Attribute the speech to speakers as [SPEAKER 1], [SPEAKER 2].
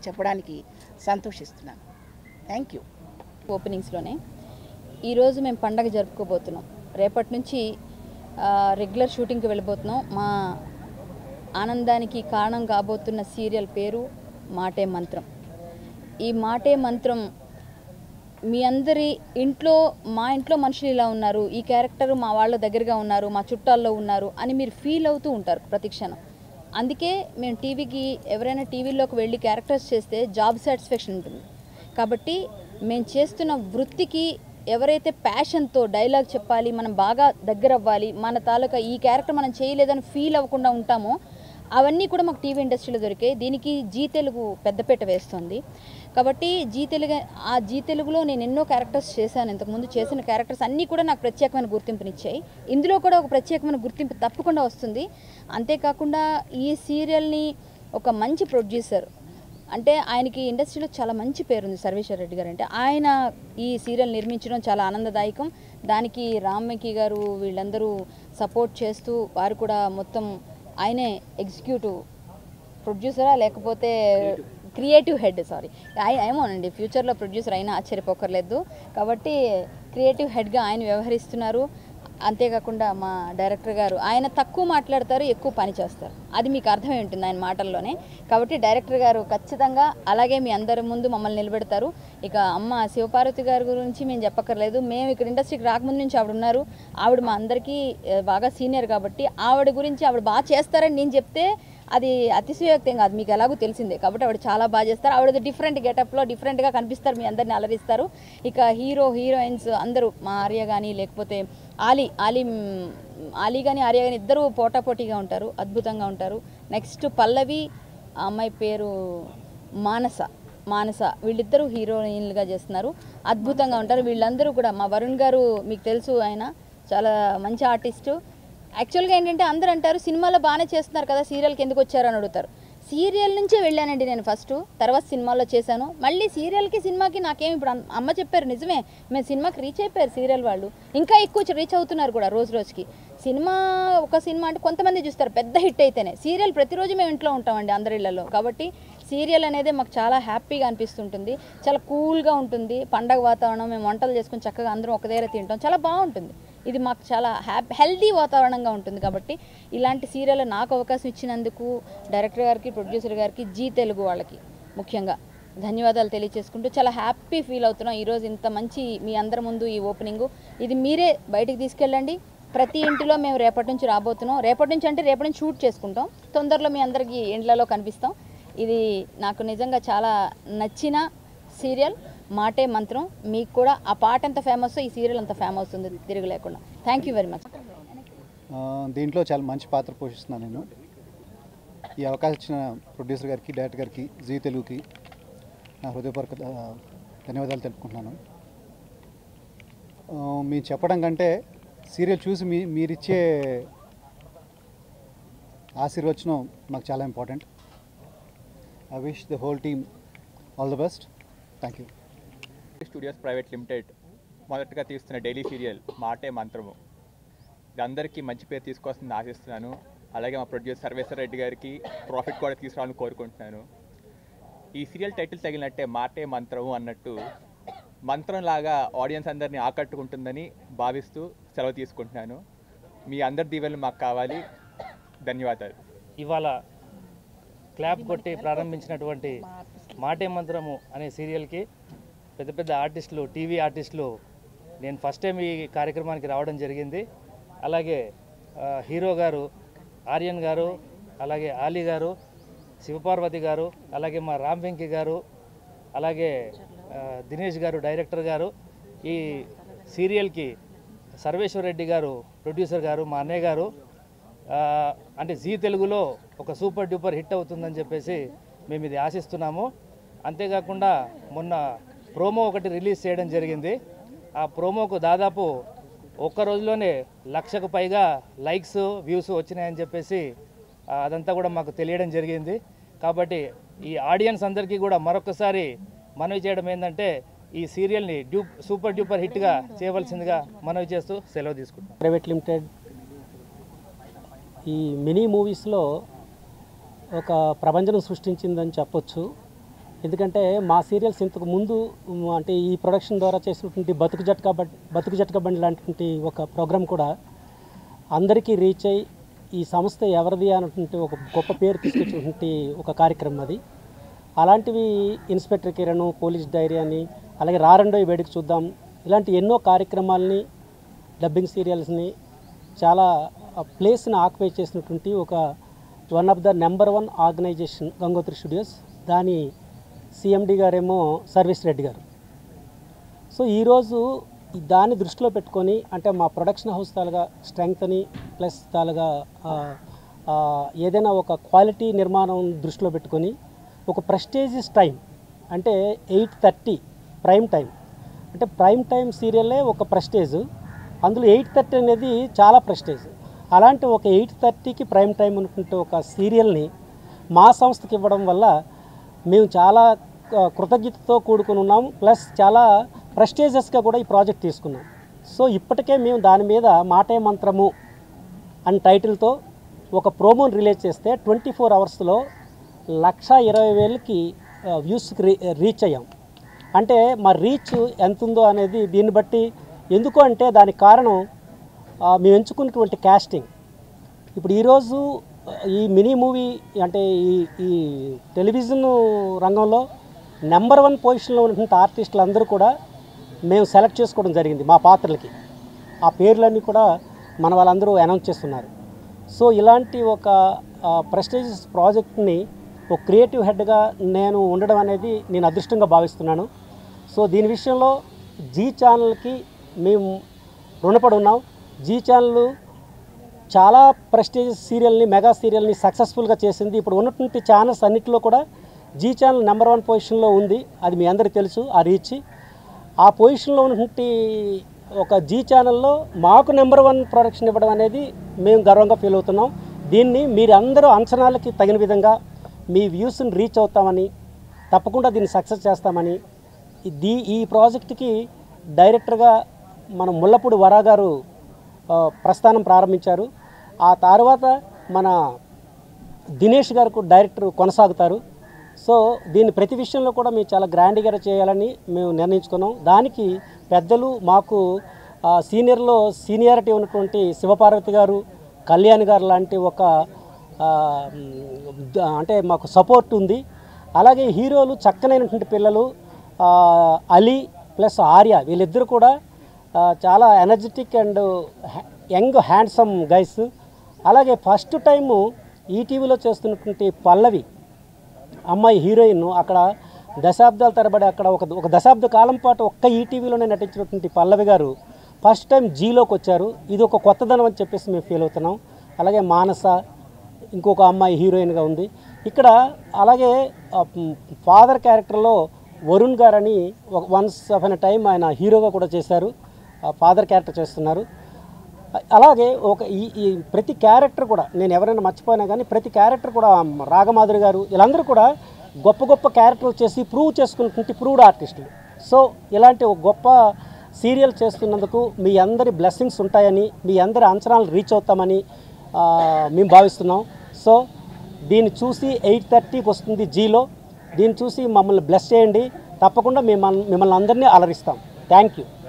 [SPEAKER 1] చెప్పడానికి సంతోషిస్తున్నాను thank you
[SPEAKER 2] ఓపెనింగ్స్లోనే ఈరోజు మేము పండగ జరుపుకోబోతున్నాం రేపటి నుంచి ఆ, రెగ్యులర్ షూటింగ్కి వెళ్ళిపోతున్నాం మా ఆనందానికి కారణం కాబోతున్న సీరియల్ పేరు మాటే మంత్రం ఈ మాటే మంత్రం మీ అందరి ఇంట్లో మా ఇంట్లో మనుషులు ఇలా ఉన్నారు ఈ క్యారెక్టర్ మా వాళ్ళ దగ్గరగా ఉన్నారు మా చుట్టాల్లో ఉన్నారు అని మీరు ఫీల్ అవుతూ ఉంటారు ప్రతి క్షణం అందుకే మేము టీవీకి ఎవరైనా టీవీలోకి వెళ్ళి క్యారెక్టర్స్ చేస్తే జాబ్ సాటిస్ఫాక్షన్ ఉంటుంది కాబట్టి మేము చేస్తున్న వృత్తికి ఎవరైతే ప్యాషన్తో డైలాగ్ చెప్పాలి మనం బాగా దగ్గర అవ్వాలి మన తాలూకా ఈ క్యారెక్టర్ మనం చేయలేదని ఫీల్ అవ్వకుండా ఉంటామో అవన్నీ కూడా మాకు టీవీ ఇండస్ట్రీలో దొరికాయి దీనికి జీ తెలుగు పెద్దపీట వేస్తుంది కాబట్టి జీ తెలుగు ఆ జీ తెలుగులో నేను ఎన్నో క్యారెక్టర్స్ చేశాను ఇంతకుముందు చేసిన క్యారెక్టర్స్ అన్నీ కూడా నాకు ప్రత్యేకమైన గుర్తింపునిచ్చాయి ఇందులో కూడా ఒక ప్రత్యేకమైన గుర్తింపు తప్పకుండా వస్తుంది అంతేకాకుండా ఈ సీరియల్ని ఒక మంచి ప్రొడ్యూసర్ అంటే ఆయనకి ఇండస్ట్రీలో చాలా మంచి పేరుంది సర్వేశ్వర రెడ్డి గారు అంటే ఆయన ఈ సీరియల్ నిర్మించడం చాలా ఆనందదాయకం దానికి రామ్మకి గారు వీళ్ళందరూ సపోర్ట్ చేస్తూ వారు కూడా మొత్తం ఆయనే ఎగ్జిక్యూటివ్ ప్రొడ్యూసరా లేకపోతే క్రియేటివ్ హెడ్ సారీ ఏమోనండి ఫ్యూచర్లో ప్రొడ్యూసర్ అయినా ఆశ్చర్యపోకర్లేదు కాబట్టి క్రియేటివ్ హెడ్గా ఆయన వ్యవహరిస్తున్నారు అంతేకాకుండా మా డైరెక్టర్ గారు ఆయన తక్కువ మాట్లాడతారు ఎక్కువ పని చేస్తారు అది మీకు అర్థమై ఉంటుంది ఆయన మాటల్లోనే కాబట్టి డైరెక్టర్ గారు ఖచ్చితంగా అలాగే మీ అందరి ముందు మమ్మల్ని నిలబెడతారు ఇక అమ్మ శివపార్వతి గారి గురించి మేము చెప్పక్కర్లేదు మేము ఇక్కడ ఇండస్ట్రీకి రాకముందు నుంచి ఆవిడ ఉన్నారు ఆవిడ మా అందరికీ ఆ, బాగా సీనియర్ కాబట్టి ఆవిడ గురించి ఆవిడ బాగా చేస్తారని నేను చెప్తే అది అతిశయోక్తం కాదు మీకు ఎలాగో తెలిసిందే కాబట్టి ఆవిడ చాలా బాగా చేస్తారు ఆవిడ డిఫరెంట్ గెటప్లో డిఫరెంట్గా కనిపిస్తారు మీ అందరిని అలరిస్తారు ఇక హీరో హీరోయిన్స్ అందరూ మా ఆర్య కానీ లేకపోతే ఆలీ ఆలీ మ్, ఆలీ కానీ ఆర్య కానీ ఇద్దరు పోటాపోటీగా ఉంటారు అద్భుతంగా ఉంటారు నెక్స్ట్ పల్లవి ఆ అమ్మాయి పేరు మానస మానస వీళ్ళిద్దరూ హీరోయిన్లుగా చేస్తున్నారు అద్భుతంగా ఉంటారు వీళ్ళందరూ కూడా మా వరుణ్ గారు మీకు తెలుసు ఆయన చాలా మంచి ఆర్టిస్టు యాక్చువల్గా ఏంటంటే అందరూ అంటారు సినిమాలో బాగానే చేస్తున్నారు కదా సీరియల్కి ఎందుకు వచ్చారు అని అడుగుతారు సీరియల్ నుంచే వెళ్ళానండి నేను ఫస్ట్ తర్వాత సినిమాలో చేశాను మళ్ళీ సీరియల్కి సినిమాకి నాకేమి ఇప్పుడు అమ్- అమ్మ చెప్పారు నిజమే మేము సినిమాకి రీచ్ అయిపోయారు సీరియల్ వాళ్ళు ఇంకా ఎక్కువ రీచ్ అవుతున్నారు కూడా రోజు రోజుకి సినిమా ఒక సినిమా అంటే కొంతమంది చూస్తారు పెద్ద హిట్ అయితేనే సీరియల్ ప్రతిరోజు మేము ఇంట్లో ఉంటామండి అందరి ఇళ్లలో కాబట్టి సీరియల్ అనేది మాకు చాలా హ్యాపీగా అనిపిస్తుంటుంది చాలా కూల్గా ఉంటుంది పండగ వాతావరణం మేము వంటలు చేసుకుని చక్కగా అందరం ఒక దగ్గర తింటాం చాలా బాగుంటుంది ఇది మాకు చాలా హ్యాపీ హెల్దీ వాతావరణంగా ఉంటుంది కాబట్టి ఇలాంటి సీరియల్ నాకు అవకాశం ఇచ్చినందుకు డైరెక్టర్ గారికి ప్రొడ్యూసర్ గారికి జీ తెలుగు వాళ్ళకి ముఖ్యంగా ధన్యవాదాలు తెలియచేసుకుంటూ చాలా హ్యాపీ ఫీల్ అవుతున్నాం ఈరోజు ఇంత మంచి మీ అందరి ముందు ఈ ఓపెనింగ్ ఇది మీరే బయటికి తీసుకెళ్ళండి ప్రతి ఇంటిలో మేము రేపటి నుంచి రాబోతున్నాం రేపటి నుంచి అంటే రేపటి నుంచి షూట్ చేసుకుంటాం తొందరలో మీ అందరికీ ఇండ్లలో కనిపిస్తాం ఇది నాకు నిజంగా చాలా నచ్చిన సీరియల్ మాటే మంత్రం మీకు కూడా ఆ పాట ఎంత ఫేమస్ ఈ సీరియల్ అంత ఫేమస్ అవుతుంది తిరిగి లేకుండా థ్యాంక్ యూ వెరీ మచ్
[SPEAKER 3] ఆ, దీంట్లో చాలా మంచి పాత్ర పోషిస్తున్నాను నేను ఈ అవకాశం ఇచ్చిన ప్రొడ్యూసర్ గారికి డైరెక్టర్ గారికి జీ తెలుగుకి నా హృదయపూర్వక ఆ, ధన్యవాదాలు తెలుపుకుంటున్నాను ఆ, మీరు చెప్పడం కంటే సీరియల్ చూసి మీ మీరిచ్చే ఆశీర్వచనం మాకు చాలా important I wish the whole team all the best thank you
[SPEAKER 4] studios private limited మొదటగా తీస్తున్న డైలీ సీరియల్ మాటే మంత్రము ఇది అందరికీ మంచి పేరు తీసుకొస్తుందని ఆశిస్తున్నాను అలాగే మా ప్రొడ్యూసర్ సర్వేశ్వర రెడ్డి గారికి ప్రాఫిట్ కూడా తీసుకురావాలని కోరుకుంటున్నాను ఈ సీరియల్ టైటిల్ తగిలినట్టే మాటే మంత్రము అన్నట్టు మంత్రం లాగా ఆడియన్స్ అందరినీ ఆకట్టుకుంటుందని భావిస్తూ సెలవు తీసుకుంటున్నాను మీ అందరి దీవెనలు మాకు కావాలి ధన్యవాదాలు
[SPEAKER 5] ఇవాళ క్లాప్ కొట్టి ప్రారంభించినటువంటి మాటే మంత్రము అనే సీరియల్కి పెద్ద పెద్ద ఆర్టిస్టులు టీవీ ఆర్టిస్టులు నేను ఫస్ట్ టైం ఈ కార్యక్రమానికి రావడం జరిగింది అలాగే ఆ, హీరో గారు ఆర్యన్ గారు అలాగే ఆలీ గారు శివపార్వతి గారు అలాగే మా రామ్ వెంకీ గారు అలాగే ఆ, దినేష్ గారు డైరెక్టర్ గారు ఈ సీరియల్కి సర్వేశ్వర్ రెడ్డి గారు ప్రొడ్యూసర్ గారు మా అన్నయ్య గారు ఆ, అంటే జీ తెలుగులో ఒక సూపర్ డూపర్ హిట్ అవుతుందని చెప్పేసి మేము ఇది ఆశిస్తున్నాము అంతేకాకుండా మొన్న ప్రోమో ఒకటి రిలీజ్ చేయడం జరిగింది ఆ ప్రోమోకు దాదాపు ఒక్క రోజులోనే లక్షకు పైగా లైక్స్ వ్యూస్ వచ్చినాయని చెప్పేసి ఆ, అదంతా కూడా మాకు తెలియడం జరిగింది కాబట్టి ఈ ఆడియన్స్ అందరికీ కూడా మరొకసారి మనవి చేయడం ఏంటంటే ఈ సీరియల్ని డ్యూ సూపర్ డూపర్ హిట్గా చేయవలసిందిగా మనవి చేస్తూ సెలవు తీసుకుంటాం
[SPEAKER 6] ప్రైవేట్ లిమిటెడ్ ఈ మినీ మూవీస్లో ఒక ప్రపంచం సృష్టించిందని చెప్పొచ్చు ఎందుకంటే మా సీరియల్స్ ఇంతకు ముందు ఉమ్, అంటే ఈ ప్రొడక్షన్ ద్వారా చేసినటువంటి బతుకు జట్కా బట్ బతుకు జట్కా బండి లాంటి ఒక ప్రోగ్రామ్ కూడా అందరికీ రీచ్ అయ్యి ఈ సంస్థ ఎవరిది అన్నటువంటి ఒక గొప్ప పేరు తీసుకొచ్చినటువంటి ఒక కార్యక్రమం అది అలాంటివి ఇన్స్పెక్టర్ కిరణ్ పోలీస్ డైరీ అని అలాగే రారండో ఈ వేడికి చూద్దాం ఇలాంటి ఎన్నో కార్యక్రమాలని డబ్బింగ్ సీరియల్స్ని చాలా ప్లేస్ని ఆక్యుపై చేసినటువంటి ఒక one of the number one organization Gangotri studios దాని సిఎండి గారేమో సర్వీస్ రెడ్డి గారు సో ఈరోజు ఈ దాన్ని దృష్టిలో పెట్టుకొని అంటే మా ప్రొడక్షన్ హౌస్ తాలుగా స్ట్రెంగ్త్ని ప్లస్ తాలుగా ఆ, ఆ, ఏదైనా ఒక క్వాలిటీ నిర్మాణం దృష్టిలో పెట్టుకొని ఒక ప్రెస్టేజియస్ టైం అంటే ఎయిట్ థర్టీ ప్రైమ్ టైం అంటే ప్రైమ్ టైం సీరియలే ఒక ప్రెస్టేజ్ అందులో ఎయిట్ థర్టీ అనేది చాలా ప్రెస్టేజ్ అలాంటి ఒక ఎయిట్ థర్టీకి ప్రైమ్ టైం ఉన్నటువంటి ఒక సీరియల్ని మా సంస్థకి ఇవ్వడం వల్ల మేము చాలా ఆ, కృతజ్ఞతతో కూడుకుని ఉన్నాం ప్లస్ చాలా ప్రెస్టేజియస్గా కూడా ఈ ప్రాజెక్ట్ తీసుకున్నాం సో ఇప్పటికే మేము దాని మీద మాటే మంత్రము అని టైటిల్తో ఒక ప్రోమోని రిలీజ్ చేస్తే ట్వంటీ ఫోర్ అవర్స్లో లక్ష ఇరవై వేలకి వ్యూస్కి రీ రీచ్ అయ్యాం అంటే మా రీచ్ ఎంత ఉందో అనేది దీన్ని బట్టి ఎందుకు అంటే దానికి కారణం ఆ, మేము ఎంచుకున్నటువంటి క్యాస్టింగ్ ఇప్పుడు ఈరోజు ఆ, ఈ మినీ మూవీ అంటే ఈ ఈ టెలివిజన్ రంగంలో నెంబర్ వన్ పొజిషన్లో ఉన్నటువంటి ఆర్టిస్టులు అందరూ కూడా మేము సెలెక్ట్ చేసుకోవడం జరిగింది మా పాత్రలకి ఆ పేర్లన్నీ కూడా మన వాళ్ళందరూ అనౌన్స్ చేస్తున్నారు సో ఇలాంటి ఒక ప్రెస్టేజియస్ ప్రాజెక్ట్ని ఒక క్రియేటివ్ హెడ్గా నేను ఉండడం అనేది నేను అదృష్టంగా భావిస్తున్నాను సో దీని విషయంలో జీ ఛానల్కి మేము రుణపడి ఉన్నాం జీ ఛానల్ చాలా ప్రెస్టేజ్ సీరియల్ని మెగా సీరియల్ని సక్సెస్ఫుల్గా చేసింది ఇప్పుడు ఉన్నటువంటి ఛానల్స్ అన్నిటిలో కూడా జీ ఛానల్ నెంబర్ వన్ పొజిషన్లో ఉంది అది మీ అందరికీ తెలుసు ఆ రీచ్ ఆ పొజిషన్లో ఉన్నటువంటి ఒక జీ ఛానల్లో మాకు నెంబర్ వన్ ప్రొడక్షన్ ఇవ్వడం అనేది మేము గర్వంగా ఫీల్ అవుతున్నాం దీన్ని మీరందరూ అంచనాలకి తగిన విధంగా మీ వ్యూస్ని రీచ్ అవుతామని తప్పకుండా దీన్ని సక్సెస్ చేస్తామని ఈ- దీ ఈ ప్రాజెక్ట్కి డైరెక్టర్గా మన ముల్లపూడి వరా గారు ఆ, ప్రస్థానం ప్రారంభించారు ఆ తర్వాత మన దినేష్ గారు డైరెక్టర్ కొనసాగుతారు సో దీని ప్రతి విషయంలో కూడా మేము చాలా గ్రాండ్గా చేయాలని మేము నిర్ణయించుకున్నాం దానికి పెద్దలు మాకు ఆ, సీనియర్లో సీనియారిటీ ఉన్నటువంటి శివపార్వతి గారు కళ్యాణ్ గారు లాంటి ఒక ఆ, మ్, ద- అంటే మాకు సపోర్ట్ ఉంది అలాగే హీరోలు చక్కనైనటువంటి పిల్లలు ఆ, అలీ ప్లస్ ఆర్య వీళ్ళిద్దరు కూడా ఆ, చాలా energetic and young handsome guys అలాగే ఫస్ట్ టైము ఈటీవీలో చేస్తున్నటువంటి పల్లవి అమ్మాయి హీరోయిన్ అక్కడ దశాబ్దాల తరబడి అక్కడ ఒక ఒక దశాబ్ద కాలం పాటు ఒక్క ఈటీవీలోనే నటించినటువంటి పల్లవి గారు ఫస్ట్ టైం జీలోకి వచ్చారు ఇది ఒక కొత్తదనం అని చెప్పేసి మేము ఫీల్ అవుతున్నాం అలాగే మానస ఇంకొక అమ్మాయి హీరోయిన్గా ఉంది ఇక్కడ అలాగే ఫాదర్ క్యారెక్టర్లో వరుణ్ గారని వన్స్ ఆఫ్ ఎన్ టైం ఆయన హీరోగా కూడా చేశారు ఫాదర్ క్యారెక్టర్ చేస్తున్నారు అలాగే ఒక ఈ ఈ ప్రతి క్యారెక్టర్ కూడా నేను ఎవరైనా మర్చిపోయినా కానీ ప్రతి క్యారెక్టర్ కూడా రాగమాధురి గారు వీళ్ళందరూ కూడా గొప్ప గొప్ప క్యారెక్టర్లు చేసి ప్రూవ్ చేసుకున్నటువంటి ప్రూవ్డ్ ఆర్టిస్టులు సో ఇలాంటి ఒక గొప్ప సీరియల్ చేస్తున్నందుకు మీ అందరి బ్లెస్సింగ్స్ ఉంటాయని మీ అందరి అంచనాలు రీచ్ అవుతామని ఆ, మేము భావిస్తున్నాం సో దీన్ని చూసి ఎయిట్ థర్టీకి వస్తుంది జీలో దీన్ని చూసి మమ్మల్ని బ్లెస్ చేయండి తప్పకుండా మిమ్మల్ని మిమ్మల్ని అందరినీ అలరిస్తాం థ్యాంక్ యూ